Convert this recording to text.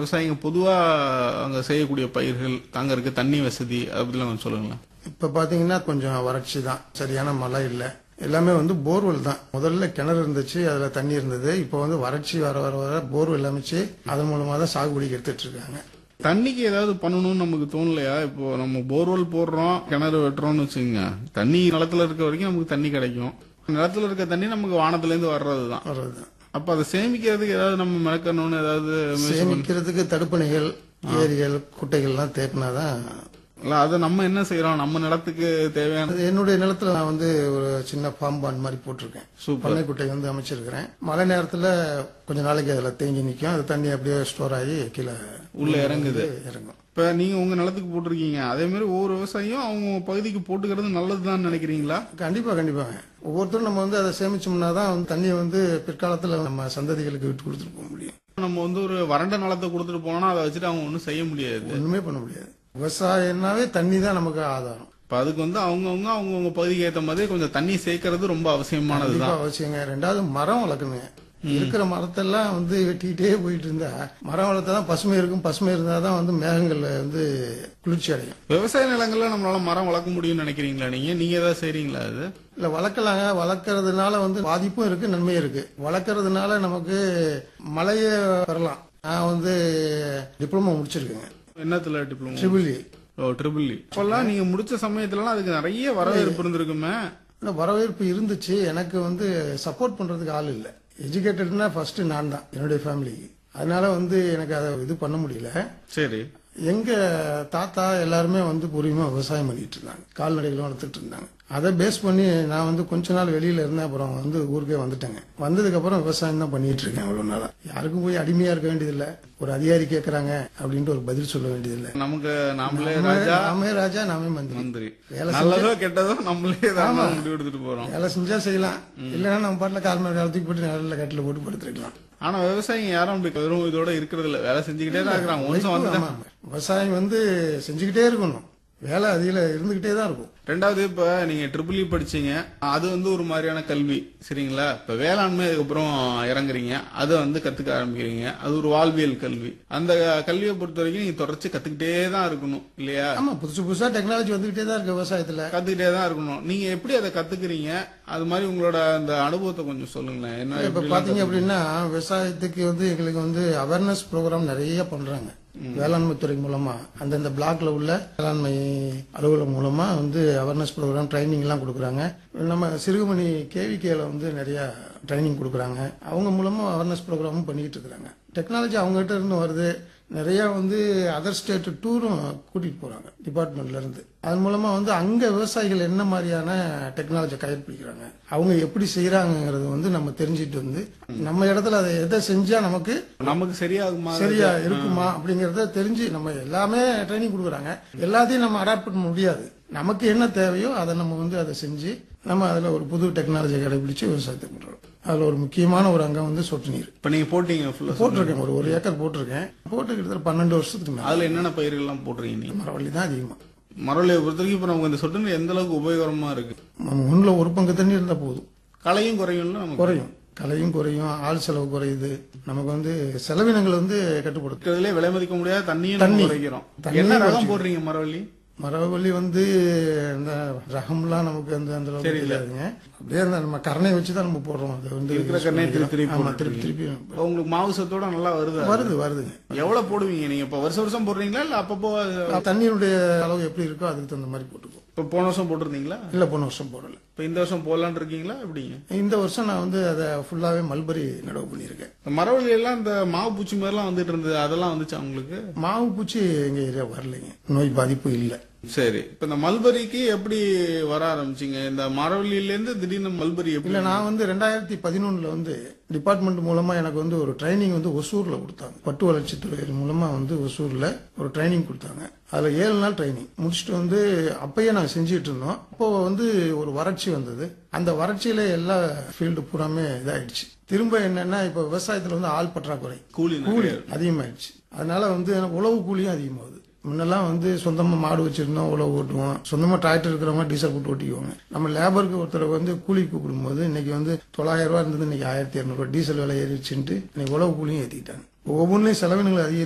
விவசாயிங்க பொதுவா அங்க செய்யக்கூடிய பயிர்கள் தாங்கறதுக்கு தண்ணி வசதி அப்படிலாம் கொஞ்சம் சொல்லுங்களேன் இப்ப பாத்தீங்கன்னா கொஞ்சம் வறட்சி தான் சரியான மழை இல்ல எல்லாமே வந்து போர்வெல் தான் முதல்ல கிணறு இருந்துச்சு அதுல தண்ணி இருந்தது இப்போ வந்து வறட்சி வர வர வர போர்வெல் அமைச்சு அதன் மூலமா தான் சாகுபடிக்கு எடுத்துட்டு இருக்காங்க தண்ணிக்கு ஏதாவது பண்ணணும்னு நமக்கு தோணலையா இப்போ நம்ம போர்வெல் போடுறோம் கிணறு வெட்டுறோம்னு வச்சுக்கோங்க தண்ணி நிலத்துல இருக்க வரைக்கும் நமக்கு தண்ணி கிடைக்கும் நிலத்துல இருக்க தண்ணி நமக்கு வானத்துல இருந்து வர்றதுதான் வர்றதுதான் அப்ப அதை சேமிக்கிறதுக்கு ஏதாவது நம்ம மெனக்கணும்னு ஏதாவது முயற்சி பண்ண- சேமிக்கிறதுக்கு தடுப்பணைகள் ஏரிகள் குட்டைகள்லாம் தேக்கினாதான் இல்ல அதை நம்ம என்ன செய்யறோம் நம்ம நிலத்துக்கு தேவையான அது என்னுடைய நிலத்துல நான் வந்து ஒரு சின்ன ஃபார்ம் பாண்ட் மாதிரி போட்டிருக்கேன் சூப்பர் பண்ணை குட்டை வந்து அமைச்சிருக்கிறேன் மழை நேரத்துல கொஞ்ச நாளைக்கு அதுல தேங்கி நிக்கும் அது தண்ணி அப்படியே ஸ்டோர் ஆகி கீழே உள்ள இறங்குது இறங்கும் இப்ப நீங்க உங்க நிலத்துக்கு போட்டிருக்கீங்க அதே மாதிரி ஒவ்வொரு விவசாயியும் அவங்க பகுதிக்கு போட்டுக்கிறது நல்லதுதான் நினைக்கிறீங்களா கண்டிப்பா கண்டிப்பாங்க ஒவ்வொருத்தரும் நம்ம வந்து அதை சேமிச்சோம்னா தான் வந்து தண்ணியை வந்து பிற்காலத்துல நம்ம சந்ததிகளுக்கு விட்டு கொடுத்துட்டு போக முடியும் நம்ம வந்து ஒரு வறண்ட நிலத்தை கொடுத்துட்டு போனோம்னா அதை வச்சுட்டு அவங்க ஒன்றும் செய்ய முடியாது ஒண்ணுமே பண்ண முடியாது விவசாயம்னாவே தண்ணி தான் நமக்கு ஆதாரம் இப்ப அதுக்கு வந்து அவங்கவுங்க அவங்கவுங்க பகுதிக்கு ஏத்த மாதிரி கொஞ்சம் தண்ணி சேர்க்கறது ரொம்ப அவசியமானதுதான் கண்டிப்பா அவசியங்க ரெண்டாவது மரம் வளர்க்கணுங்க இருக்கிற மரத்தெல்லாம் வந்து வெட்டிக்கிட்டே போயிட்டு இருந்தா மரம் வளர்த்தா தான் பசுமை இருக்கும் பசுமை இருந்தா தான் வந்து மேகங்கள்ல வந்து குளிர்ச்சி அடையும் விவசாய நிலங்கள்ல நம்மளால மரம் வளர்க்க முடியும்னு நினைக்கிறீங்களா நீங்க நீங்க ஏதாவது செய்றீங்களா அது இல்ல வளர்க்கலாங்க வளர்க்கறதுனால வந்து பாதிப்பும் இருக்கு நன்மையும் இருக்கு வளர்க்கறதுனால நமக்கு மழையை பெறலாம் நான் வந்து டிப்ளமோ முடிச்சிருக்கேங்க என்னத்துல டிப்ளமோ ட்ரிபிள் ஓ ட்ரிபிள் இப்பெல்லாம் நீங்க முடிச்ச சமயத்துலலாம் அதுக்கு நிறைய வரவேற்பு இருந்திருக்குமே இல்ல வரவேற்பு இருந்துச்சு எனக்கு வந்து சப்போர்ட் பண்றதுக்கு ஆள் இல்லை எஜுகேட்டட்னா ஃபர்ஸ்ட் நான் தான் என்னுடைய ஃபேமிலிக்கு அதனால வந்து எனக்கு அதை இது பண்ண முடியல சரி எங்க தாத்தா எல்லாருமே வந்து பூர்வீகமா விவசாயம் பண்ணிட்டு இருந்தாங்க கால்நடைகளும் வளர்த்துட்டு இருந்தாங்க அதை பேஸ் பண்ணி நான் வந்து கொஞ்ச நாள் வெளியில இருந்தேன் அப்புறம் வந்து ஊருக்கே வந்துட்டேங்க வந்ததுக்கு அப்புறம் விவசாயம் தான் பண்ணிட்டு இருக்கேன் அவ்வளவு நாளா யாருக்கும் போய் அடிமையா இருக்க வேண்டியதில்லை ஒரு அதிகாரி கேக்குறாங்க அப்படின்ட்டு ஒரு பதில் சொல்ல வேண்டியதில்லை நமக்கு நாமளே ராஜா நாமே ராஜா நாமே மந்திரி மந்திரி வேலை நல்லதோ கெட்டதோ நம்மளே தான் முடிவு எடுத்துட்டு போறோம் வேலை செஞ்சா செய்யலாம் இல்லைன்னா நம்ம பாட்டில் கால் மணி காலத்துக்கு போட்டு நல்ல கட்டில போட்டு படுத்துருக்கலாம் ஆனா விவசாயிங்க யாரும் அப்படி வெறும் இதோட இருக்கிறது இல்ல வேலை செஞ்சுக்கிட்டே தான் இருக்கிறாங்க ஒன்சம் வந்து ஆமா. விவசாயம் வந்து செஞ்சுக்கிட்டே இருக்கணும் வேலை அதில் இருந்துகிட்டே தான் இருக்கும் ரெண்டாவது இப்ப நீங்க ட்ரிபிள் படிச்சீங்க அது வந்து ஒரு மாதிரியான கல்வி சரிங்களா இப்ப வேளாண்மை அதுக்கப்புறம் இறங்குறீங்க அதை வந்து கத்துக்க ஆரம்பிக்கிறீங்க அது ஒரு வாழ்வியல் கல்வி அந்த கல்வியை பொறுத்த வரைக்கும் நீங்க தொடர்ச்சி கத்துக்கிட்டே தான் இருக்கணும் இல்லையா ஆமா புதுசு புதுசா டெக்னாலஜி வந்துகிட்டே தான் இருக்கு விவசாயத்துல கத்துக்கிட்டே தான் இருக்கணும் நீங்க எப்படி அதை கத்துக்கிறீங்க அது மாதிரி உங்களோட அந்த அனுபவத்தை கொஞ்சம் சொல்லுங்களேன் என்ன இப்ப எப்படிலாம் பாத்தீங்க அப்படின்னா விவசாயத்துக்கு வந்து எங்களுக்கு வந்து அவேர்னஸ் ப்ரோக்ராம் நிறைய பண்றாங்க வேளாண்மை துறை மூலமா அந்தந்த பிளாக்ல உள்ள வேளாண்மை அலுவலகம் மூலமா வந்து அவேர்னஸ் ப்ரோக்ராம் ட்ரைனிங் எல்லாம் கொடுக்குறாங்க நம்ம சிறுகுமணி கேவிகேல வந்து நிறைய ட்ரைனிங் கொடுக்குறாங்க அவங்க மூலமா அவேர்னஸ் ப்ரோக்ராமும் பண்ணிட்டு இருக்காங்க டெக்னாலஜி அவங்க கிட்ட இருந்து வருது நிறைய வந்து அதர் ஸ்டேட் டூரும் கூட்டிட்டு போறாங்க டிபார்ட்மெண்ட்ல இருந்து அதன் மூலமா வந்து அங்க விவசாயிகள் என்ன மாதிரியான டெக்னாலஜி கடைபிடிக்கிறாங்க அவங்க எப்படி செய்யறாங்கிறது வந்து நம்ம தெரிஞ்சுட்டு வந்து நம்ம இடத்துல அதை எதை செஞ்சா நமக்கு நமக்கு சரியாகுமா சரியா இருக்குமா அப்படிங்கறத தெரிஞ்சு நம்ம எல்லாமே ட்ரைனிங் கொடுக்குறாங்க எல்லாத்தையும் நம்ம அடாப்ட் பண்ண முடியாது நமக்கு என்ன தேவையோ அதை நம்ம வந்து அதை செஞ்சு நம்ம அதுல ஒரு புது டெக்னாலஜி கடைபிடிச்சு விவசாயத்தை பண்றோம் அதுல ஒரு முக்கியமான ஒரு அங்கம் வந்து சொட்டு நீர் இப்ப நீங்க போட்டீங்க ஃபுல்லா போட்டிருக்கேன் ஒரு ஒரு ஏக்கர் போட்டிருக்கேன் போட்டு கிட்டத்தட்ட பன்னெண்டு வருஷத்துக்கு மேல அதுல என்னென்ன பயிர்கள்லாம் போடுறீங்க நீங்க மரவள்ளி தான் அதிகமா மரவள்ளியை பொறுத்த வரைக்கும் இப்ப நமக்கு இந்த சொட்டு நீர் எந்த அளவுக்கு உபயோகரமா இருக்கு நம்ம ஒண்ணுல ஒரு பங்கு தண்ணி இருந்தா போதும் களையும் குறையும்ல நமக்கு குறையும் கலையும் குறையும் ஆள் செலவு குறையுது நமக்கு வந்து செலவினங்கள் வந்து கட்டுப்படுத்தும் இருக்கிறதுலே விலை மதிக்க முடியாத தண்ணியும் நம்ம குறைக்கிறோம் தண்ணியும் என்ன ரகம் போடுறீங்க மரவள்ளி மரவள்ளி வந்து இந்த ரகம்லாம் நமக்கு வந்து அந்த அளவுக்கு தெரியாதுங்க அப்படியே அந்த நம்ம கரணை வச்சு தான் நம்ம போடுறோம் அது வந்து இருக்கிற கருணையை திருப்பி திருப்பி ஆமா திருப்பி திருப்பி இப்ப உங்களுக்கு மாவு சத்தோட நல்லா வருது வருது வருதுங்க எவ்வளவு போடுவீங்க நீங்க இப்ப வருஷம் வருஷம் போடுறீங்களா இல்ல அப்பப்போ தண்ணியினுடைய அளவு எப்படி இருக்கோ அதுக்கு தகுந்த மாதிரி போட்டுக்குவோம் இப்ப போன வருஷம் போட்டிருந்தீங்களா இல்ல போன வருஷம் போடல இப்ப இந்த வருஷம் போடலான்னு இருக்கீங்களா எப்படிங்க இந்த வருஷம் நான் வந்து அதை ஃபுல்லாவே மல்பரி நடவு பண்ணியிருக்கேன் இந்த மரவள்ளி எல்லாம் இந்த மாவு பூச்சி மாதிரிலாம் வந்துட்டு இருந்தது அதெல்லாம் வந்துச்சா உங்களுக்கு மாவு பூச்சி எங்க ஏரியா வரலைங்க நோய் பாதிப்பு இல்லை சரி இப்ப இந்த மல்பரிக்கு எப்படி வர ஆரம்பிச்சீங்க இந்த மரவள்ளியில இருந்து திடீர்னு மல்பரி எப்படி இல்ல நான் வந்து ரெண்டாயிரத்தி பதினொன்னுல வந்து டிபார்ட்மெண்ட் மூலமா எனக்கு வந்து ஒரு ட்ரைனிங் வந்து ஒசூர்ல கொடுத்தாங்க பட்டு வளர்ச்சித்துறை மூலமா வந்து ஒசூர்ல ஒரு ட்ரைனிங் கொடுத்தாங்க அதுல ஏழு நாள் ட்ரைனிங் முடிச்சுட்டு வந்து அப்பயே நாங்க செஞ்சுட்டு இருந்தோம் அப்போ வந்து ஒரு வறட்சி வந்தது அந்த வறட்சியில எல்லா ஃபீல்டு பூராமே இதாயிடுச்சு திரும்ப என்னன்னா இப்ப விவசாயத்துல வந்து ஆள் பற்றாக்குறை கூலி கூலி அதிகமாயிடுச்சு அதனால வந்து எனக்கு உழவு கூலியும் அதிகமாகுது முன்னெல்லாம் வந்து சொந்தமா மாடு வச்சிருந்தோம் உழவு ஓட்டுவோம் சொந்தமா டிராக்டர் இருக்கிறவங்க டீசல் போட்டு ஓட்டிக்குவாங்க நம்ம லேபருக்கு ஒருத்தரை வந்து கூலி கூப்பிடும்போது இன்னைக்கு வந்து தொள்ளாயிரம் ரூபாய் இருந்தது இன்னைக்கு ஆயிரத்தி இரநூறுவா டீசல் விலை ஏறிடுச்சுன்ட்டு இன்னைக்கு உழவு கூலியும் ஏத்திக்கிட்டாங்க ஒவ்வொன்றையும் செலவினங்கள் அதிகம்